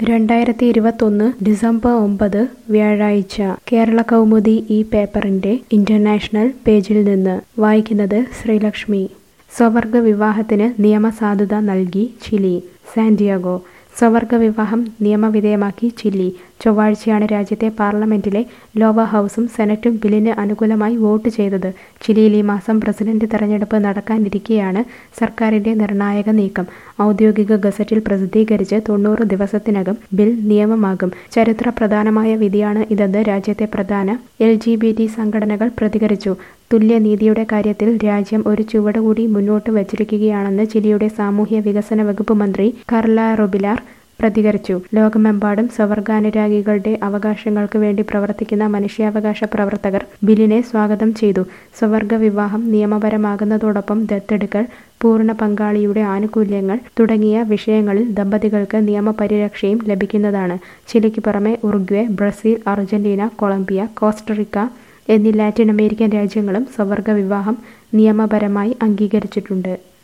രണ്ടായിരത്തി ഇരുപത്തൊന്ന് ഡിസംബർ ഒമ്പത് വ്യാഴാഴ്ച കേരള കൗമുദി ഈ പേപ്പറിന്റെ ഇന്റർനാഷണൽ പേജിൽ നിന്ന് വായിക്കുന്നത് ശ്രീലക്ഷ്മി സ്വവർഗ വിവാഹത്തിന് നിയമസാധുത നൽകി ചിലി സാന്റിയാഗോ സ്വവർഗ വിവാഹം നിയമവിധേയമാക്കി ചിലി ചൊവ്വാഴ്ചയാണ് രാജ്യത്തെ പാർലമെന്റിലെ ലോവർ ഹൗസും സെനറ്റും ബില്ലിന് അനുകൂലമായി വോട്ട് ചെയ്തത് ചിലിയിൽ ഈ മാസം പ്രസിഡന്റ് തെരഞ്ഞെടുപ്പ് നടക്കാനിരിക്കെയാണ് സർക്കാരിന്റെ നിർണായക നീക്കം ഔദ്യോഗിക ഗസറ്റിൽ പ്രസിദ്ധീകരിച്ച് തൊണ്ണൂറ് ദിവസത്തിനകം ബിൽ നിയമമാകും ചരിത്ര പ്രധാനമായ വിധിയാണ് ഇതെന്ന് രാജ്യത്തെ പ്രധാന എൽ ജി ബി ടി സംഘടനകൾ പ്രതികരിച്ചു തുല്യനീതിയുടെ കാര്യത്തിൽ രാജ്യം ഒരു ചുവട് കൂടി മുന്നോട്ട് വച്ചിരിക്കുകയാണെന്ന് ചിലിയുടെ സാമൂഹ്യ വികസന വകുപ്പ് മന്ത്രി കർല റൊബിലാർ പ്രതികരിച്ചു ലോകമെമ്പാടും സ്വവർഗാനുരാഗികളുടെ അവകാശങ്ങൾക്ക് വേണ്ടി പ്രവർത്തിക്കുന്ന മനുഷ്യാവകാശ പ്രവർത്തകർ ബില്ലിനെ സ്വാഗതം ചെയ്തു സ്വവർഗ വിവാഹം നിയമപരമാകുന്നതോടൊപ്പം ദത്തെടുക്കൽ പൂർണ്ണ പങ്കാളിയുടെ ആനുകൂല്യങ്ങൾ തുടങ്ങിയ വിഷയങ്ങളിൽ ദമ്പതികൾക്ക് നിയമപരിരക്ഷയും ലഭിക്കുന്നതാണ് ചിലിക്ക് പുറമെ Uruguay Brazil Argentina Colombia Costa Rica എന്നീ ലാറ്റിൻ അമേരിക്കൻ രാജ്യങ്ങളും സ്വവർഗ വിവാഹം നിയമപരമായി അംഗീകരിച്ചിട്ടുണ്ട്